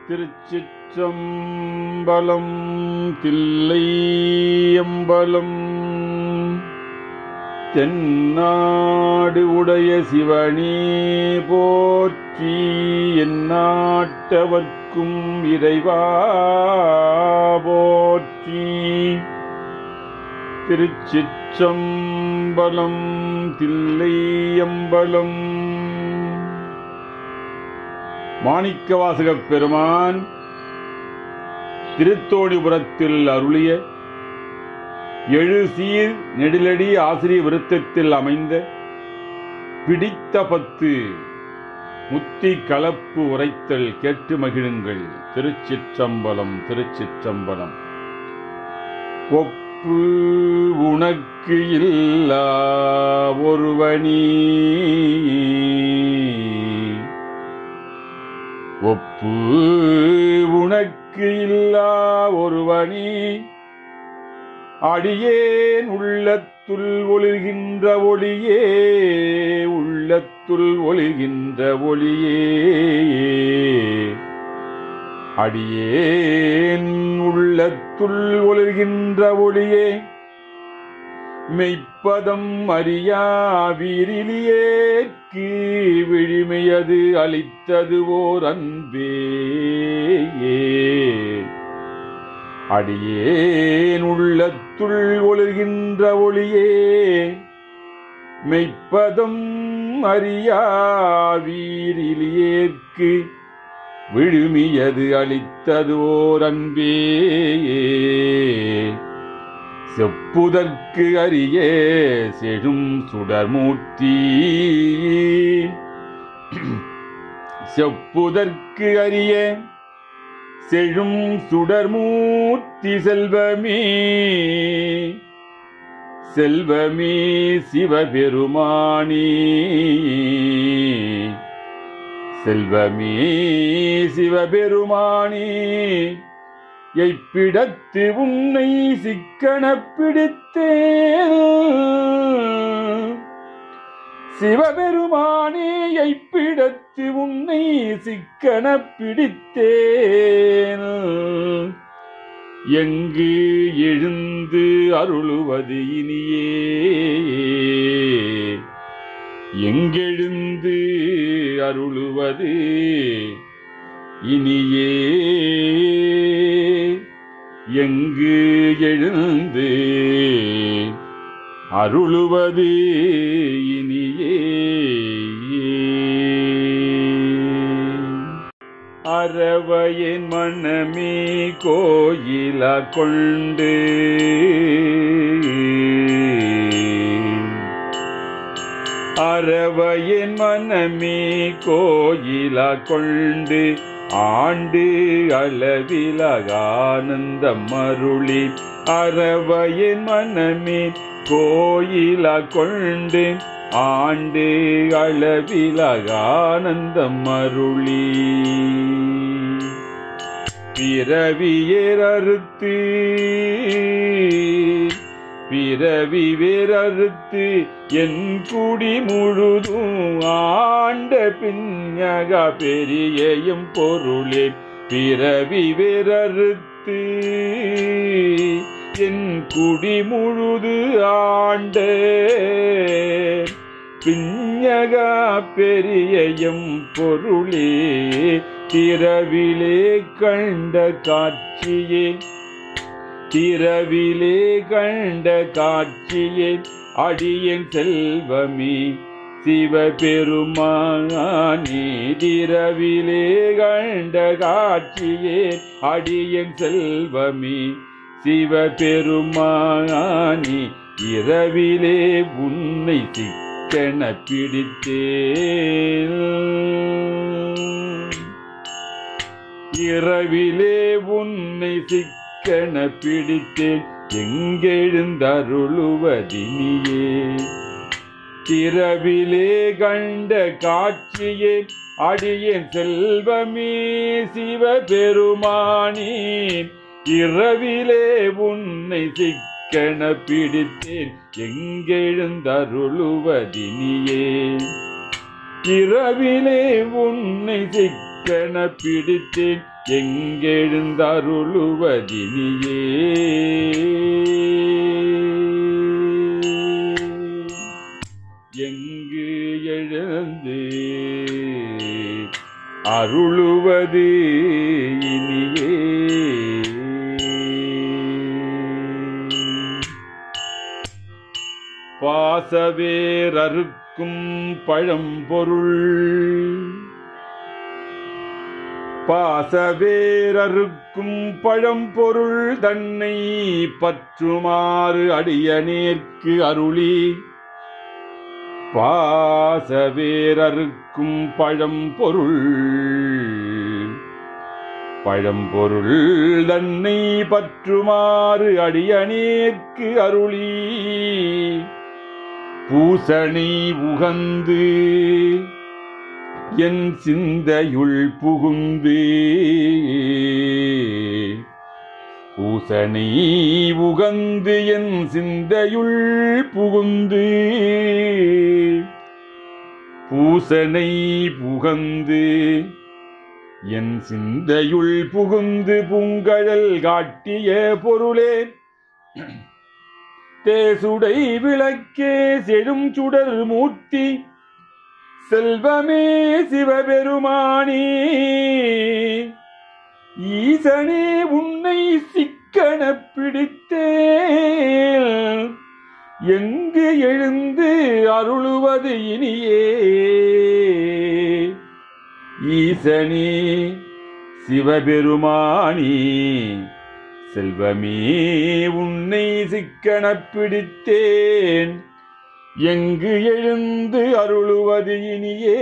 திருச்சிற்றம்பலம் தில்லையம்பலம் தென்னாடு உடைய சிவனே போற்றி எந்நாட்டவர்க்கும் இறைவா போற்றி திருச்சிற்றம்பலம் தில்லையம்பலம் மாணிக்கவாசகப் பெருமான் திருத்தோணிபுரத்தில் அருளிய எழு சீர் நெடிலடி ஆசிரிய விருத்தத்தில் அமைந்த பிடித்த பத்து முத்தி கலப்பு உரைத்தல் கேட்டு மகிழுங்கள் திருச்சிற்றம்பலம் திருச்சிற்றம்பலம் ஒப்பு உனக்கு இல்லா ஒருவனி ஒப்பு உனக்கு இல்லா ஒருவனி அடியேன் உள்ளத்துள் ஒளிர்கின்ற ஒளியே உள்ளத்துள் ஒளிர்கின்ற ஒளியே அடியேன் உள்ளத்துள் ஒளிர்கின்ற ஒளியே மெய்ப்பதம் அறியா வீரிலியேற்கு விழிமையது அளித்தது ஓர் அன்பே அடியேன் உள்ளத்துள் ஒளிர்கின்ற ஒளியே மெய்ப்பதம் அறியா வீரிலியேற்கு விழுமியது அளித்தது ஓர் அன்பே செப்புதற்கு அரிய செழும் சுடர்மூர்த்தி செப்புதற்கு அரிய செழும் சுடர்மூர்த்தி செல்வமே செல்வமே சிவபெருமானே செல்வமே சிவபெருமானே எய்ப்பிடத்து உன்னை சிக்கன பிடித்தேன் சிவபெருமானே எய்ப்பிடத்து உன்னை சிக்கன பிடித்தேன் எங்கு எழுந்து அருளுவது இனியே எங்கெழுந்து அருளுவது இனியே எங்கு எழுந்து அருளுவது இனியே அறவையின் மனமே கோயில கொண்டு அறவையின் மனமே கோயில கொண்டு ஆண்டு அளவிலகானந்தம் அருளி அறவையின் மனமே கோயில கொண்டு ஆண்டு அளவிலகானந்தம் அருளி பிறவியேறறுத்து பிறவி வேறறுத்து என் குடி முழுதும் ஆண்ட பின்னக பெரியையும் பொருளே பிறவி வேறறுத்து என் குடி முழுது ஆண்ட பிஞக பெரியையும் பொருளே திரவிலே கண்ட காட்சியே திரவிலே கண்ட காட்சியே அடியன் செல்வமே சிவபெருமானே திரவிலே கண்ட காட்சியே அடியன் செல்வமே சிவபெருமானே இரவிலே உன்னை சிக்கன பிடித்தேன் இரவிலே உன்னை சிக்கன பிடித்தேன் எங்கெழுந்தருளுவதினியே திரவிலே கண்ட காட்சியே அடியேன் செல்வமே சிவபெருமானே இரவிலே உன்னை சிக்கன பிடித்தேன் எங்கெழுந்தருளுவதினியே இரவிலே உன்னை சிக்க சிக்கன பிடித்தேன் எங்கெழுந்தருளுவதினியே எங்கு எழுந்து அருளுவது இனியே பாசவேரறுக்கும் பழம்பொருள் பாசவேரறுக்கும் பழம்பொருள் தன்னை பற்றுமாறு அடியனேற்கு அருளி பாசவேரறுக்கும் பழம்பொருள் பழம்பொருள் தன்னை பற்றுமாறு அடியனேற்கு அருளி பூசணி உகந்து என் சிந்தையுள் புகுந்து பூசணி உகந்து என் சிந்தையுள் புகுந்து பூசனை புகந்து என் சிந்தையுள் புகுந்து பூங்கழல் காட்டிய பொருளே தேசுடை விளக்கே செழும் சுடர் மூர்த்தி செல்வமே சிவபெருமானே ஈசனே உன்னை சிக்கன பிடித்தேன் எங்கு எழுந்து அருளுவது இனியே ஈசனே சிவபெருமானே செல்வமே உன்னை சிக்கன பிடித்தேன் எங்கு எழுந்து அருளுவது இனியே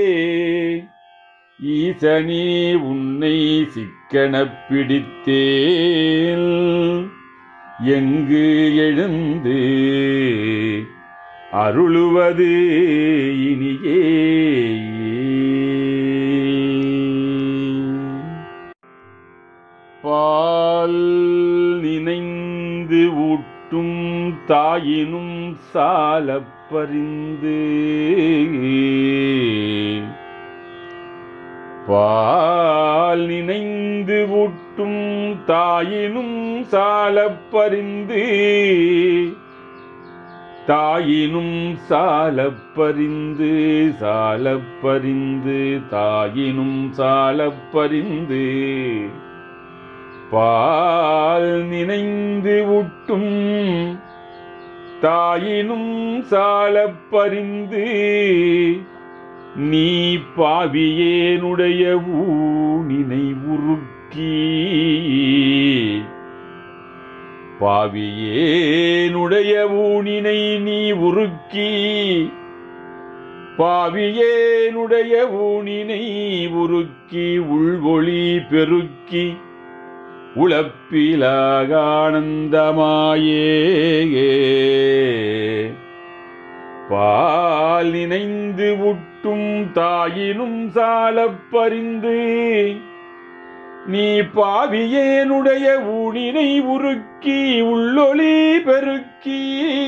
ஈசனே உன்னை சிக்கன பிடித்தேன் எங்கு எழுந்து அருளுவது இனியே பால் நினைந்து ஊட்டும் தாயினும் சாலப் பரிந்து பால் நினைந்து ஊட்டும் தாயினும் சாலப் பரிந்து தாயினும் சாலப் பரிந்து சாலப் பரிந்து தாயினும் சாலப் பரிந்து பால் நினைந்து ஊட்டும் தாயினும் சாலப் பரிந்து நீ பாவியேனுடைய ஊனினை உருக்கி பாவியேனுடைய ஊனினை நீ உருக்கி பாவியேனுடைய ஊனினை உருக்கி உள்வொளி பெருக்கி உழப்பிலாகானந்தமாயே பால் நினைந்து உட்டும் தாயினும் சாலப் பரிந்து நீ பாவியேனுடைய ஊனினை உருக்கி உள்ளொளி பெருக்கி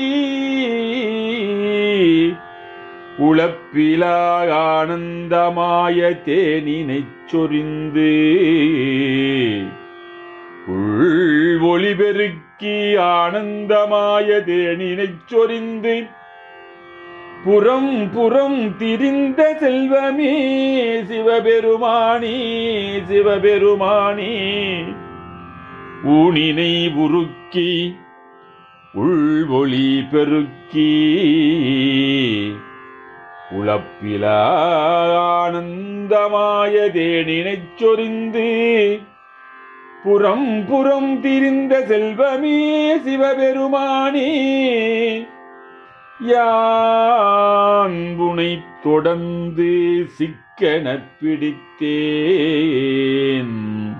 உழப்பிலா ஆனந்தமாய தேனினைச் சொரிந்து உள் ஒளி பெருக்கி ஆனந்தமாய தேனினைச் சொரிந்து புறம் புறம் திரிந்த செல்வமே சிவபெருமானி சிவபெருமானி ஊனினை உருக்கி உள்வொளி பெருக்கி உழப்பிலா ஆனந்தமாய தேனினைச் சொரிந்து புறம் புறம் திரிந்த செல்வமே சிவபெருமானே யான் புனை தொடர்ந்து சிக்கனப் பிடித்தேன்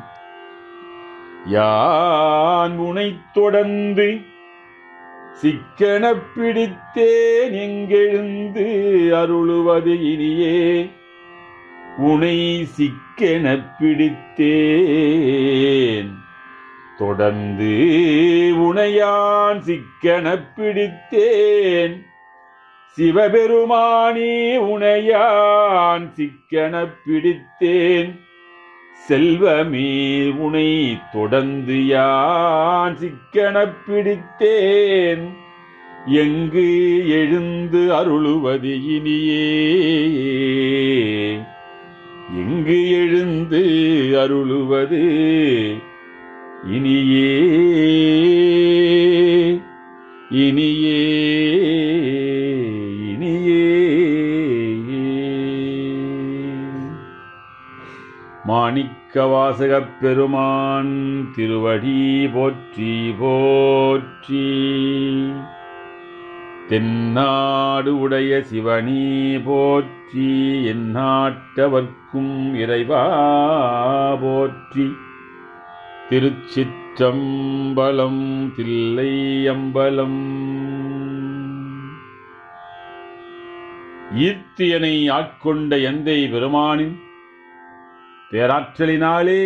யான் உனை தொடர்ந்து சிக்கனப் பிடித்தேன் எங்கெழுந்து அருளுவது இனியே உனை சிக்கெனப் பிடித்தேன் தொடர்ந்து உனையான் சிக்கனப் பிடித்தேன் சிவபெருமானே உனையான் சிக்கனப் பிடித்தேன் செல்வமே உனை தொடர்ந்து யான் சிக்கனப் பிடித்தேன் எங்கு எழுந்து அருளுவது இனியே எங்கு எழுந்து அருளுவது இனியே இனியே இனியே மாணிக்க வாசகப் பெருமான் திருவடி போற்றி போற்றி தென்னாடு உடைய சிவனி போற்றி எந்நாட்டவர்க்கும் இறைவா போற்றி திருச்சிற்றம்பலம் தில்லை அம்பலம் ஈர்த்தியனை ஆட்கொண்ட எந்தை பெருமானின் பேராற்றலினாலே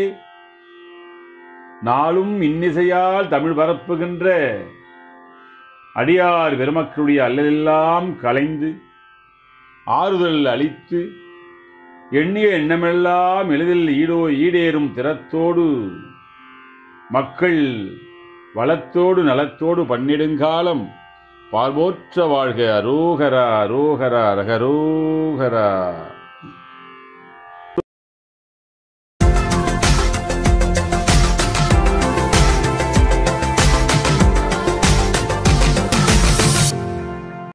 நாளும் இன்னிசையால் தமிழ் பரப்புகின்ற அடியார் பெருமக்களுடைய அல்லலெல்லாம் கலைந்து ஆறுதல் அளித்து எண்ணிய எண்ணமெல்லாம் எளிதில் ஈடோ ஈடேறும் திறத்தோடு மக்கள் வளத்தோடு நலத்தோடு பன்னிடுங்காலம் பார்வோற்ற வாழ்க அரோகரா அரோகரா ரகரோகரா